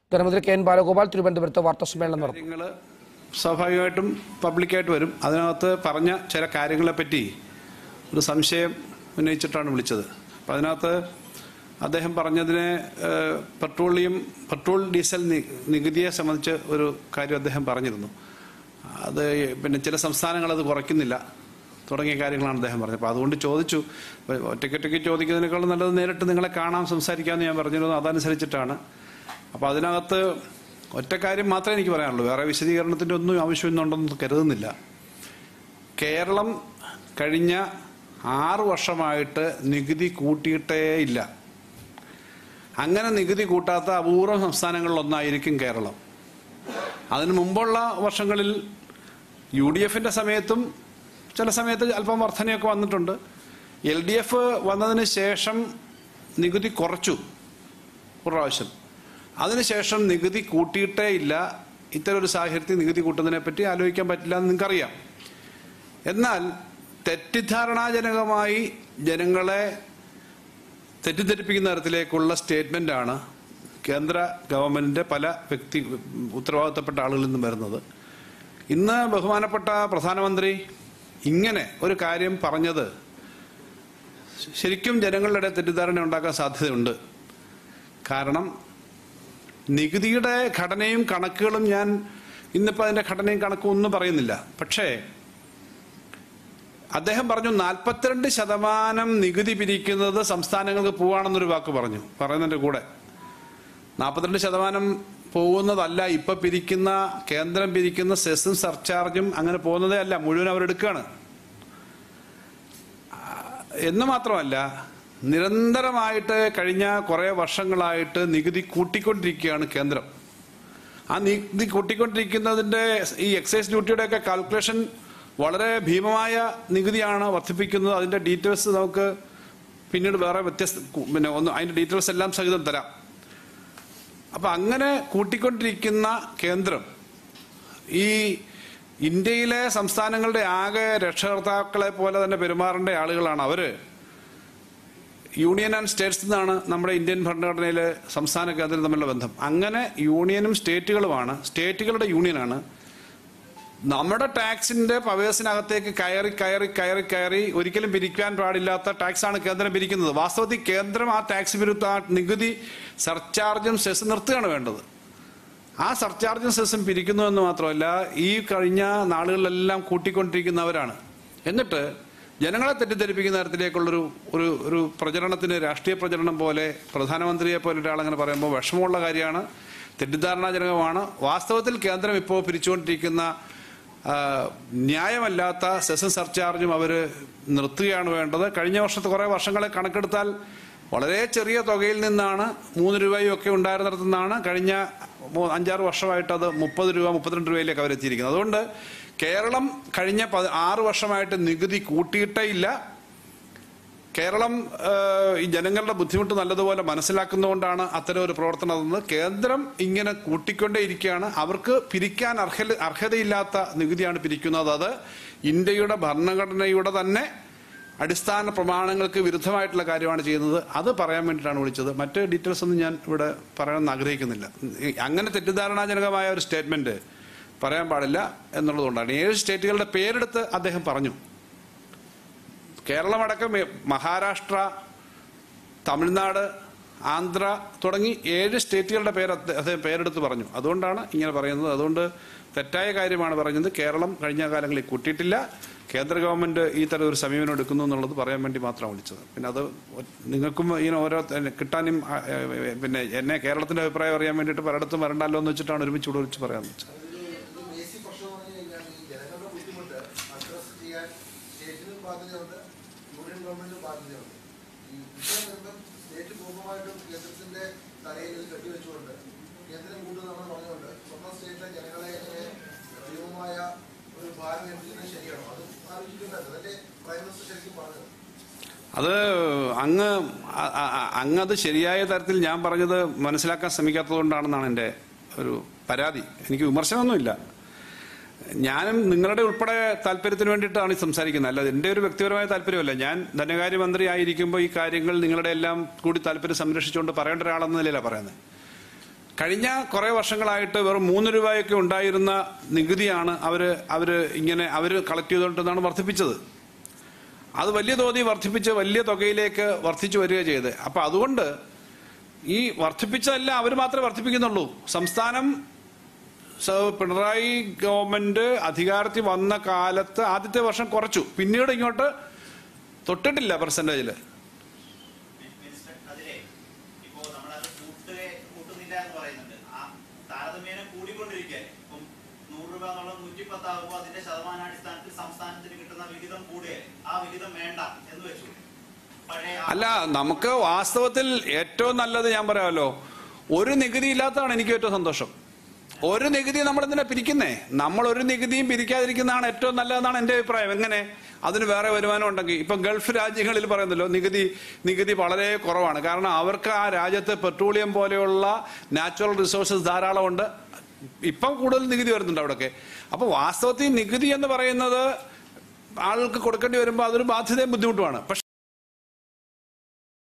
ധനമന്ത്രി K N Balagopal തിരുവനന്തപുരത്ത് വാർത്താ സമ്മേളനം നടന്നു കാര്യങ്ങൾ സ്വാഭാവികമായിട്ടും പബ്ലിക്കായിട്ട് വരും അതിനകത്ത് പറഞ്ഞ ചില കാര്യങ്ങളെപ്പറ്റി ഒരു സംശയം ഉന്നയിച്ചിട്ടാണ് വിളിച്ചത് അപ്പം അതിനകത്ത് അദ്ദേഹം പറഞ്ഞതിനെ ഏഹ്, പെട്രോളിയം പെട്രോൾ ഡീസൽ നി- നികുതിയെ സംബന്ധിച്ച് ഒരു കാര്യം അദ്ദേഹം പറഞ്ഞിരുന്നു അത് പിന്നെ ചില സംസ്ഥാനങ്ങൾ അത് കുറയ്ക്കുന്നില്ല തുടങ്ങിയ കാര്യങ്ങളാണ് അദ്ദേഹം പറഞ്ഞത് അപ്പോൾ അതുകൊണ്ട് ചോദിച്ചു ഒറ്റയ്ക്കൊറ്റയ്ക്ക് ചോദിക്കുന്നതിനേക്കാളും നല്ലത് നേരിട്ട് നിങ്ങളെ കാണാം സംസാരിക്കാമെന്ന് ഞാൻ പറഞ്ഞിരുന്നു അതനുസരിച്ചിട്ടാണ് അപ്പോൾ അതിനകത്ത് ഒറ്റ കാര്യം മാത്രമേ എനിക്ക് പറയാനുള്ളൂ വേറെ വിശദീകരണത്തിൻ്റെ ഒന്നും ആവശ്യമെന്നുണ്ടെന്ന് കരുതുന്നില്ല കേരളം കഴിഞ്ഞ ആറ് വർഷമായിട്ട് നികുതി കൂട്ടിയിട്ടേ ഇല്ല അങ്ങനെ നികുതി കൂട്ടാത്ത അപൂർവ സംസ്ഥാനങ്ങളിലൊന്നായിരിക്കും കേരളം അതിനു മുമ്പുള്ള വർഷങ്ങളിൽ യു ഡി എഫിന്റെ സമയത്തും ചില സമയത്ത് അല്പം വർധനയൊക്കെ വന്നിട്ടുണ്ട് എൽ ഡി എഫ് വന്നതിന് ശേഷം നികുതി കുറച്ചു ഒരു പ്രാവശ്യം അതിനുശേഷം നികുതി കൂട്ടിയിട്ടേ ഇല്ല ഇത്തരം ഒരു സാഹചര്യത്തിൽ നികുതി കൂട്ടുന്നതിനെ പറ്റി ആലോചിക്കാൻ പറ്റില്ല എന്ന് നിങ്ങൾക്കറിയാം എന്നാൽ തെറ്റിദ്ധാരണാജനകമായി ജനങ്ങളെ തെറ്റിദ്ധരിപ്പിക്കുന്ന തരത്തിലേക്കുള്ള സ്റ്റേറ്റ്മെന്റ് ആണ് കേന്ദ്ര ഗവൺമെന്റിന്റെ പല വ്യക്തി ഉത്തരവാദിത്തപ്പെട്ട ആളുകളിൽ നിന്നും വരുന്നത് ഇന്ന് ബഹുമാനപ്പെട്ട പ്രധാനമന്ത്രി ഇങ്ങനെ ഒരു കാര്യം പറഞ്ഞത് ശരിക്കും ജനങ്ങളുടെ ഇടയിൽ തെറ്റിദ്ധാരണ ഉണ്ടാക്കാൻ സാധ്യതയുണ്ട് കാരണം നികുതിയുടെ ഘടനയും കണക്കുകളും ഞാൻ ഇന്നിപ്പോൾ അതിന്റെ ഘടനയും കണക്കും ഒന്നും പറയുന്നില്ല പക്ഷേ അദ്ദേഹം പറഞ്ഞു നാൽപ്പത്തിരണ്ട് ശതമാനം നികുതി പിരിക്കുന്നത് സംസ്ഥാനങ്ങൾക്ക് പോവാണെന്നൊരു വാക്ക് പറഞ്ഞു പറയുന്നതിന്റെ കൂടെ നാൽപ്പത്തിരണ്ട് ശതമാനം പോകുന്നതല്ല ഇപ്പൊ പിരിക്കുന്ന കേന്ദ്രം പിരിക്കുന്ന സെസ്സും സർചാർജും അങ്ങനെ പോകുന്നതേ അല്ല മുഴുവൻ അവരെടുക്കുകയാണ് എന്ന് മാത്രമല്ല നിരന്തരമായിട്ട് കഴിഞ്ഞ കുറേ വർഷങ്ങളായിട്ട് നികുതി കൂട്ടിക്കൊണ്ടിരിക്കുകയാണ് കേന്ദ്രം ആ നികുതി കൂട്ടിക്കൊണ്ടിരിക്കുന്നതിന്റെ ഈ എക്സൈസ് ഡ്യൂട്ടിയുടെ ഒക്കെ കാൽക്കുലേഷൻ വളരെ ഭീമമായ നികുതിയാണ് വർദ്ധിപ്പിക്കുന്നത് അതിന്റെ ഡീറ്റെയിൽസ് നമുക്ക് പിന്നീട് വേറെ വ്യത്യസ്ത കു- പിന്നെ ഒന്ന് അതിന്റെ ഡീറ്റെയിൽസ് എല്ലാം സഹിതം തരാം അപ്പൊ അങ്ങനെ കൂട്ടിക്കൊണ്ടിരിക്കുന്ന കേന്ദ്രം ഈ ഇന്ത്യയിലെ സംസ്ഥാനങ്ങളുടെ ആകെ രക്ഷകർത്താക്കളെ പോലെ തന്നെ പെരുമാറേണ്ട ആളുകളാണ് അവര് യൂണിയൻ ആൻഡ് സ്റ്റേറ്റ്സ് എന്നാണ് നമ്മുടെ ഇന്ത്യൻ ഭരണഘടനയിലെ സംസ്ഥാന കേന്ദ്രം തമ്മിലുള്ള ബന്ധം അങ്ങനെ യൂണിയനും സ്റ്റേറ്റുകളുമാണ് സ്റ്റേറ്റുകളുടെ യൂണിയനാണ് നമ്മുടെ ടാക്സിന്റെ പവേഴ്സിനകത്തേക്ക് കയറി കയറി കയറി കയറി ഒരിക്കലും പിരിക്കാൻ പാടില്ലാത്ത ടാക്സ് ആണ് കേന്ദ്രം പിരിക്കുന്നത് വാസ്തവത്തിൽ കേന്ദ്രം ആ ടാക്സ് വിരുദ്ധ ആ നികുതി സർചാർജും സെസ് നിർത്തുകയാണ് വേണ്ടത് ആ സർചാർജും സെസ്സും പിരിക്കുന്നു എന്ന് മാത്രമല്ല ഈ കഴിഞ്ഞ നാളുകളിലെല്ലാം കൂട്ടിക്കൊണ്ടിരിക്കുന്നവരാണ് എന്നിട്ട് ജനങ്ങളെ തെറ്റിദ്ധരിപ്പിക്കുന്ന തരത്തിലേക്കുള്ളൊരു ഒരു ഒരു പ്രചരണത്തിന് രാഷ്ട്രീയ പ്രചരണം പോലെ പ്രധാനമന്ത്രിയെ പോലെ ഒരാളങ്ങനെ പറയുമ്പോൾ വിഷമമുള്ള കാര്യമാണ് തെറ്റിദ്ധാരണാജനകമാണ് വാസ്തവത്തിൽ കേന്ദ്രം ഇപ്പോൾ പിരിച്ചുകൊണ്ടിരിക്കുന്ന ആ, ന്യായമല്ലാത്ത സെസും സർചാർജും അവർ നിർത്തുകയാണ് വേണ്ടത് കഴിഞ്ഞ വർഷത്തെ കുറേ വർഷങ്ങളെ കണക്കെടുത്താൽ വളരെ ചെറിയ തുകയിൽ നിന്നാണ് മൂന്ന് രൂപയും ഒക്കെ ഉണ്ടായിരുന്നിടത്തു നിന്നാണ് കഴിഞ്ഞ മൂ- അഞ്ചാറ് വർഷമായിട്ട് അത് മുപ്പത് രൂപ മുപ്പത്തിരണ്ട് രൂപയിലേക്ക് അവരെത്തിയിരിക്കുന്നത് അതുകൊണ്ട് കേരളം കഴിഞ്ഞ പതി- ആറ് വർഷമായിട്ട് നികുതി കൂട്ടിയിട്ടേ ഇല്ല കേരളം ഏഹ്, ഈ ജനങ്ങളുടെ ബുദ്ധിമുട്ട് നല്ലതുപോലെ മനസ്സിലാക്കുന്നതുകൊണ്ടാണ് അത്തരം ഒരു പ്രവർത്തനം നടന്നത് കേന്ദ്രം ഇങ്ങനെ കൂട്ടിക്കൊണ്ടേയിരിക്കുകയാണ് അവർക്ക് പിരിക്കാൻ അർഹ അർഹതയില്ലാത്ത നികുതിയാണ് പിരിക്കുന്നത് അത് ഇന്ത്യയുടെ ഭരണഘടനയുടെ തന്നെ അടിസ്ഥാന പ്രമാണങ്ങൾക്ക് വിരുദ്ധമായിട്ടുള്ള കാര്യമാണ് ചെയ്യുന്നത് അത് പറയാൻ വേണ്ടിയിട്ടാണ് വിളിച്ചത് മറ്റ് ഡീറ്റെയിൽസ് ഒന്നും ഞാൻ ഇവിടെ പറയാൻ ആഗ്രഹിക്കുന്നില്ല അങ്ങനെ തെറ്റിദ്ധാരണാജനകമായ ഒരു സ്റ്റേറ്റ്മെന്റ് പറയാൻ പാടില്ല എന്നുള്ളതുകൊണ്ടാണ് ഏഴ് സ്റ്റേറ്റുകളുടെ പേരെടുത്ത് അദ്ദേഹം പറഞ്ഞു കേരളമടക്കം എ- മഹാരാഷ്ട്ര തമിഴ്നാട് ആന്ധ്ര തുടങ്ങി ഏഴ് സ്റ്റേറ്റുകളുടെ പേര് അദ്ദേ- അദ്ദേഹം പേരെടുത്ത് പറഞ്ഞു അതുകൊണ്ടാണ് ഇങ്ങനെ പറയുന്നത് അതുകൊണ്ട് തെറ്റായ കാര്യമാണ് പറഞ്ഞത് കേരളം കഴിഞ്ഞ കാലങ്ങളിൽ കൂട്ടിയിട്ടില്ല കേന്ദ്ര ഗവൺമെന്റ് ഈ തരം ഒരു സമീപനം എടുക്കുന്നു എന്നുള്ളത് പറയാൻ വേണ്ടി മാത്രമാണ് വിളിച്ചത് പിന്നെ അത് ഒ- നിങ്ങൾക്കും ഇങ്ങനെ ഓരോ തന്നെ കിട്ടാനും ആ, ഏ, ഏ, പിന്നെ എന്നെ കേരളത്തിന്റെ അഭിപ്രായം അറിയാൻ വേണ്ടിയിട്ട് പലയിടത്തും വരണ്ടല്ലോ എന്ന് വെച്ചിട്ടാണ് ഒരുമിച്ച് ഇവിടെ വിളിച്ച് പറയാൻ വെച്ചത് ഒരു ബേസിക് പ്രശ്നം എന്ന് പറഞ്ഞു കഴിഞ്ഞാൽ ഈ ജനങ്ങളുടെ ബുദ്ധിമുട്ട് അഡ്രസ് ചെയ്യാൻ സ്റ്റേറ്റിനും ബാധ്യതയുണ്ട് യൂണിയൻ ഗവൺമെന്റിനും ബാധ്യതയുണ്ട് ഈ വിഷയം വരുമ്പം സ്റ്റേറ്റ് പൂർണ്ണമായിട്ടും കേന്ദ്രത്തിന്റെ തലയിൽ ഇത് കെട്ടിവെച്ചുകൊണ്ട് കേന്ദ്രം കൂട്ടുന്നതാണ് പറഞ്ഞുകൊണ്ട് സ്വന്തം സ്റ്റേറ്റിലെ ജനങ്ങളെ ഇങ്ങനെ ഭീമമായ ഒരു ഭാരം ഏൽപ്പിക്കുന്നത് ശരിയാണോ അത് ആലോചിക്കേണ്ടത് അതല്ലേ പ്രൈം മിനിസ്റ്റർ ശരിക്കും പറഞ്ഞത് അത് അങ്ങ് അ- അ- അങ്ങ് അത് ശരിയായ തരത്തിൽ ഞാൻ പറഞ്ഞത് മനസ്സിലാക്കാൻ ശ്രമിക്കാത്തതുകൊണ്ടാണെന്നാണ് എൻ്റെ ഒരു പരാതി എനിക്ക് വിമർശനമൊന്നുമില്ല ഞാനും നിങ്ങളുടെ ഉൾപ്പെടെ താല്പര്യത്തിന് വേണ്ടിയിട്ടാണ് ഈ സംസാരിക്കുന്നത് അല്ലാതെ എൻ്റെ ഒരു വ്യക്തിപരമായ താല്പര്യമല്ല ഞാൻ ധനകാര്യമന്ത്രി ആയിരിക്കുമ്പോൾ ഈ കാര്യങ്ങൾ നിങ്ങളുടെ എല്ലാം കൂടി താല്പര്യം സംരക്ഷിച്ചുകൊണ്ട് പറയേണ്ട ഒരാളെന്ന നിലയിലാണ് പറയുന്നത് കഴിഞ്ഞ കുറേ വർഷങ്ങളായിട്ട് വെറും മൂന്ന് രൂപയൊക്കെ ഉണ്ടായിരുന്ന നികുതിയാണ് അവർ അവർ ഇങ്ങനെ അവർ കളക്ട് ചെയ്തുകൊണ്ടെന്നാണ് വർദ്ധിപ്പിച്ചത് അത് വലിയ തോതിൽ വർദ്ധിപ്പിച്ച് വലിയ തുകയിലേക്ക് വർദ്ധിച്ചു വരിക ചെയ്ത് അപ്പം അതുകൊണ്ട് ഈ വർദ്ധിപ്പിച്ചതല്ല അവർ മാത്രമേ വർദ്ധിപ്പിക്കുന്നുള്ളൂ സംസ്ഥാനം സ- പിണറായി ഗവൺമെന്റ് അധികാരത്തിൽ വന്ന കാലത്ത് ആദ്യത്തെ വർഷം കുറച്ചു പിന്നീട് ഇങ്ങോട്ട് തൊട്ടിട്ടില്ല പെർസെൻറ്റേജിൽ മിനിസ്റ്റർ അതിലെ ഇപ്പോ നമ്മളത് കൂട്ടുകയെ കൂട്ടുന്നില്ല എന്ന് പറയുന്നുണ്ട് ആ താരതമ്യേന കൂടിക്കൊണ്ടിരിക്കുകയാണ് ഇപ്പം നൂറ് രൂപ എന്നുള്ള നൂറ്റി പത്താകുമ്പോൾ അതിന്റെ ശതമാനാടിസ്ഥാനത്തിൽ സംസ്ഥാനത്തിന് കിട്ടുന്ന വിഹിതം കൂടുകയാണ് ആ വിഹിതം വേണ്ട എന്ന് വെച്ചു പഴയ ആ- അല്ല നമുക്ക് വാസ്തവത്തിൽ ഏറ്റവും നല്ലത് ഞാൻ പറയാമല്ലോ ഒരു നികുതി ഇല്ലാത്തതാണ് എനിക്ക് ഏറ്റവും സന്തോഷം ഒരു നികുതി നമ്മൾ എന്തിനാ പിരിക്കുന്നേ നമ്മൾ ഒരു നികുതിയും പിരിക്കാതിരിക്കുന്നതാണ് ഏറ്റവും നല്ലതെന്നാണ് എൻ്റെ അഭിപ്രായം എങ്ങനെ അതിന് വേറെ വരുമാനം ഉണ്ടെങ്കിൽ ഇപ്പം ഗൾഫ് രാജ്യങ്ങളിൽ പറയുന്നല്ലോ നികുതി നികുതി വളരെ കുറവാണ് കാരണം അവർക്ക് ആ രാജ്യത്ത് പെട്രോളിയം പോലെയുള്ള നാച്ചുറൽ റിസോഴ്സസ് ധാരാളമുണ്ട് ഇപ്പം കൂടുതൽ നികുതി വരുന്നുണ്ട് അവിടെയൊക്കെ അപ്പോൾ വാസ്തവത്തിൽ നികുതി എന്ന് പറയുന്നത് ആൾക്ക് കൊടുക്കേണ്ടി വരുമ്പോൾ അതൊരു ബാധ്യതയും ബുദ്ധിമുട്ടുമാണ് പക്ഷെ